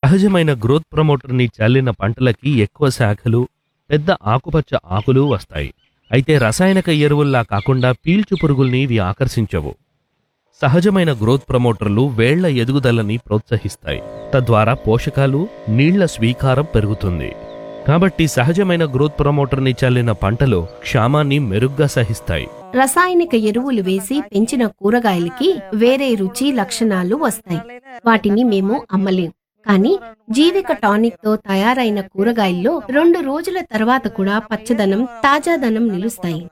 సహజమైన గ్రోత్ ప్రమోటర్ని చల్లిన పంటలకి ఎక్కువ శాఖలు పెద్ద ఆకుపచ్చ ఆకులు వస్తాయి అయితే రసాయనిక ఎరువుల్లా కాకుండా పీల్చు పురుగుల్ని ఇవి ఆకర్షించవు సహజమైన గ్రోత్ ప్రమోటర్లు వేళ్ల ఎదుగుదలని ప్రోత్సహిస్తాయి తద్వారా పోషకాలు నీళ్ల స్వీకారం పెరుగుతుంది కాబట్టి సహజమైన గ్రోత్ ప్రమోటర్ని చల్లిన పంటలు క్షామాన్ని మెరుగ్గా సహిస్తాయి రసాయనిక ఎరువులు వేసి పెంచిన కూరగాయలకి వేరే రుచి లక్షణాలు వస్తాయి వాటిని మేము అమ్మలేం కానీ జీవిక టానిక్ తో తయారైన కూరగాయల్లో రెండు రోజుల తర్వాత కూడా పచ్చదనం తాజాదనం నిలుస్తాయి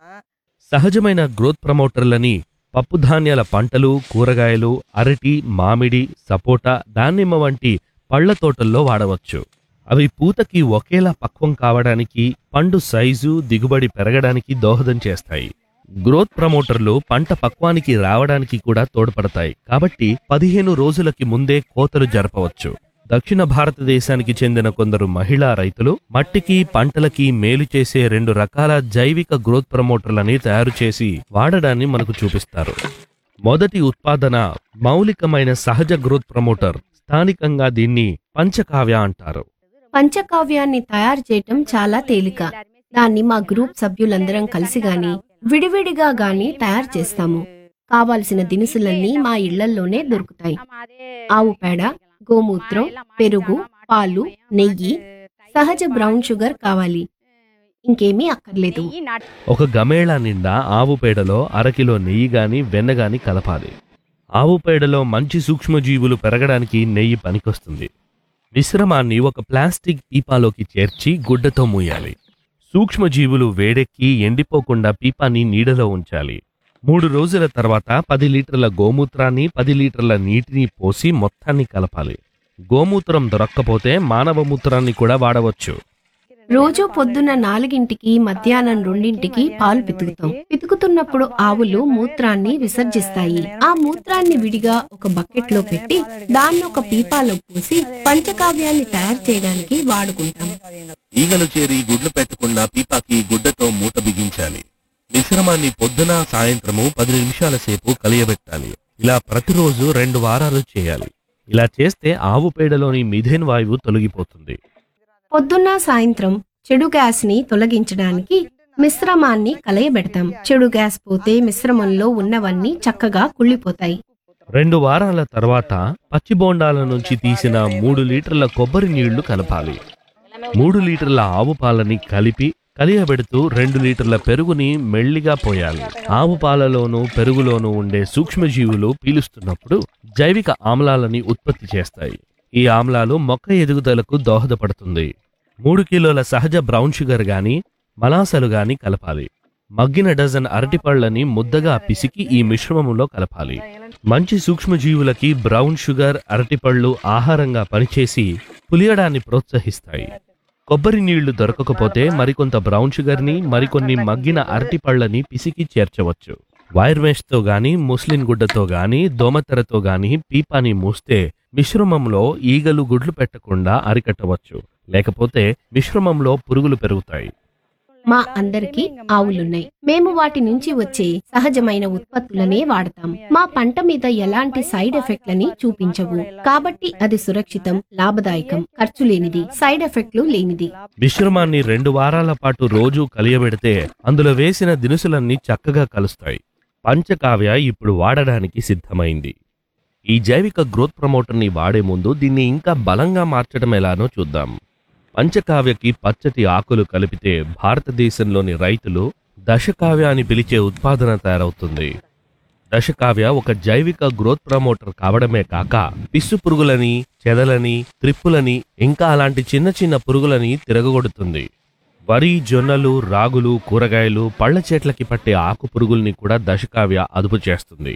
సహజమైన గ్రోత్ ప్రమోటర్లని పప్పుధాన్యాల పంటలు కూరగాయలు అరటి మామిడి సపోటా దానిమ్మ వంటి పళ్ల తోటల్లో వాడవచ్చు అవి పూతకి ఒకేలా పక్వం కావడానికి పండు సైజు దిగుబడి పెరగడానికి దోహదం చేస్తాయి గ్రోత్ ప్రమోటర్లు పంట పక్వానికి రావడానికి కూడా తోడ్పడతాయి కాబట్టి పదిహేను రోజులకి ముందే కోతలు జరపవచ్చు దక్షిణ భారతదేశానికి చెందిన కొందరు మహిళా రైతులు మట్టికి పంటలకి మేలు చేసే రెండు రకాల జైవిక గ్రోత్ ప్రమోటర్లని తయారు చేసి వాడడాన్ని మనకు చూపిస్తారు మొదటి ఉత్పాదన మౌలికమైన సహజ గ్రోత్ ప్రమోటర్ స్థానికంగా దీన్ని పంచకావ్య అంటారు పంచకావ్యాన్ని తయారు చేయటం చాలా తేలిక దాన్ని మా గ్రూప్ సభ్యులందరం కలిసి గాని విడివిడిగా గాని తయారు చేస్తాము కావాల్సిన దినుసులన్నీ మా ఇళ్లల్లోనే దొరుకుతాయి ఆవు పేడ గోమూత్రం పెరుగు పాలు నెయ్యి సహజ బ్రౌన్ షుగర్ కావాలి ఇంకేమీ అక్కర్లేదు ఒక గమేళా నిండా ఆవు పేడలో అరకిలో నెయ్యి గాని వెన్న గాని కలపాలి ఆవు పేడలో మంచి సూక్ష్మజీవులు పెరగడానికి నెయ్యి పనికొస్తుంది మిశ్రమాన్ని ఒక ప్లాస్టిక్ పీపాలోకి చేర్చి గుడ్డతో మూయాలి సూక్ష్మజీవులు వేడెక్కి ఎండిపోకుండా పీపాని నీడలో ఉంచాలి మూడు రోజుల తర్వాత పది లీటర్ల గోమూత్రాన్ని పది లీటర్ల నీటిని పోసి మొత్తాన్ని కలపాలి గోమూత్రం దొరక్కపోతే మానవ మూత్రాన్ని కూడా వాడవచ్చు రోజు పొద్దున నాలుగింటికి మధ్యాహ్నం రెండింటికి పాలు పితుకుతాం పితుకుతున్నప్పుడు ఆవులు మూత్రాన్ని విసర్జిస్తాయి ఆ మూత్రాన్ని విడిగా ఒక బకెట్ లో పెట్టి దాన్ని ఒక పీపాలో పోసి పంచకావ్యాన్ని తయారు చేయడానికి వాడుకుంటాం ఈగలు చేరి గుడ్లు పెట్టకుండా పీపాకి గుడ్డతో మూత బిగించాలి మిశ్రమాన్ని పొద్దున సాయంత్రము పది నిమిషాల సేపు కలియబెట్టాలి ఇలా ప్రతిరోజు రెండు వారాలు చేయాలి ఇలా చేస్తే ఆవు పేడలోని మిథేన్ వాయువు తొలగిపోతుంది పొద్దున్న సాయంత్రం చెడు గ్యాస్ ని తొలగించడానికి మిశ్రమాన్ని కలయబెడతాం చెడు గ్యాస్ పోతే మిశ్రమంలో ఉన్నవన్నీ చక్కగా కుళ్ళిపోతాయి రెండు వారాల తర్వాత పచ్చి బోండాల నుంచి తీసిన మూడు లీటర్ల కొబ్బరి నీళ్లు కలపాలి మూడు లీటర్ల ఆవు పాలని కలిపి కలియబెడుతూ రెండు లీటర్ల పెరుగుని మెల్లిగా పోయాలి ఆవు పాలలోనూ పెరుగులోనూ ఉండే సూక్ష్మజీవులు పీలుస్తున్నప్పుడు జైవిక ఆమ్లాలని ఉత్పత్తి చేస్తాయి ఈ ఆమ్లాలు మొక్క ఎదుగుదలకు దోహదపడుతుంది మూడు కిలోల సహజ బ్రౌన్ షుగర్ గాని మలాసలు గాని కలపాలి మగ్గిన డజన్ అరటిపళ్ళని ముద్దగా పిసికి ఈ మిశ్రమంలో కలపాలి మంచి సూక్ష్మజీవులకి బ్రౌన్ షుగర్ అరటిపళ్ళు ఆహారంగా పనిచేసి పులియడాన్ని ప్రోత్సహిస్తాయి కొబ్బరి నీళ్లు దొరకకపోతే మరికొంత బ్రౌన్ షుగర్ని మరికొన్ని మగ్గిన అరటిపళ్ళని పిసికి చేర్చవచ్చు వైర్ మెష్తో గాని ముస్లిన్ గుడ్డతో గాని దోమతెరతో గాని పీపాని మూస్తే మిశ్రమంలో ఈగలు గుడ్లు పెట్టకుండా అరికట్టవచ్చు లేకపోతే మిశ్రమంలో పురుగులు పెరుగుతాయి మా అందరికీ ఆవులున్నాయి మేము వాటి నుంచి వచ్చే సహజమైన ఉత్పత్తులనే వాడతాం మా పంట మీద ఎలాంటి సైడ్ ఎఫెక్ట్లని చూపించవు కాబట్టి అది సురక్షితం లాభదాయకం ఖర్చు లేనిది సైడ్ ఎఫెక్ట్లు లేనిది మిశ్రమాన్ని రెండు వారాల పాటు రోజు కలియబెడితే అందులో వేసిన దినుసులన్నీ చక్కగా కలుస్తాయి పంచకావ్య ఇప్పుడు వాడడానికి సిద్ధమైంది ఈ జైవిక గ్రోత్ ప్రమోటర్ని వాడే ముందు దీన్ని ఇంకా బలంగా మార్చడం ఎలానో చూద్దాం పంచకావ్యకి పచ్చటి ఆకులు కలిపితే భారతదేశంలోని రైతులు దశకావ్య అని పిలిచే ఉత్పాదన తయారవుతుంది దశకావ్య ఒక జైవిక గ్రోత్ ప్రమోటర్ కావడమే కాక పిస్సు పురుగులని చెదలని త్రిప్పులని ఇంకా అలాంటి చిన్న చిన్న పురుగులని తిరగగొడుతుంది వరి జొన్నలు రాగులు కూరగాయలు పళ్ళ చెట్లకి పట్టే ఆకు పురుగుల్ని కూడా దశకావ్య అదుపు చేస్తుంది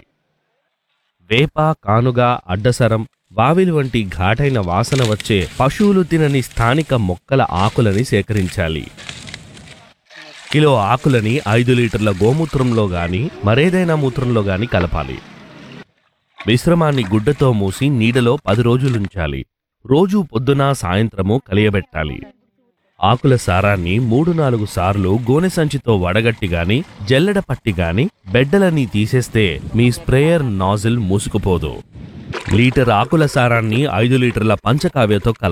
వేప కానుగ అడ్డసరం వావిలి వంటి ఘాటైన వాసన వచ్చే పశువులు తినని స్థానిక మొక్కల ఆకులని సేకరించాలి కిలో ఆకులని ఐదు లీటర్ల గోమూత్రంలో గాని మరేదైనా మూత్రంలో గాని కలపాలి మిశ్రమాన్ని గుడ్డతో మూసి నీడలో పది రోజులుంచాలి రోజు పొద్దున సాయంత్రము కలియబెట్టాలి ఆకుల సారాన్ని మూడు నాలుగు సార్లు గోనె సంచితో వడగట్టి గాని జల్లెడ పట్టి గాని బెడ్డలని తీసేస్తే మీ స్ప్రేయర్ నాజిల్ మూసుకుపోదు లీటర్ ఆకుల సారాన్ని ఐదు లీటర్ల పంచకావ్యతో కల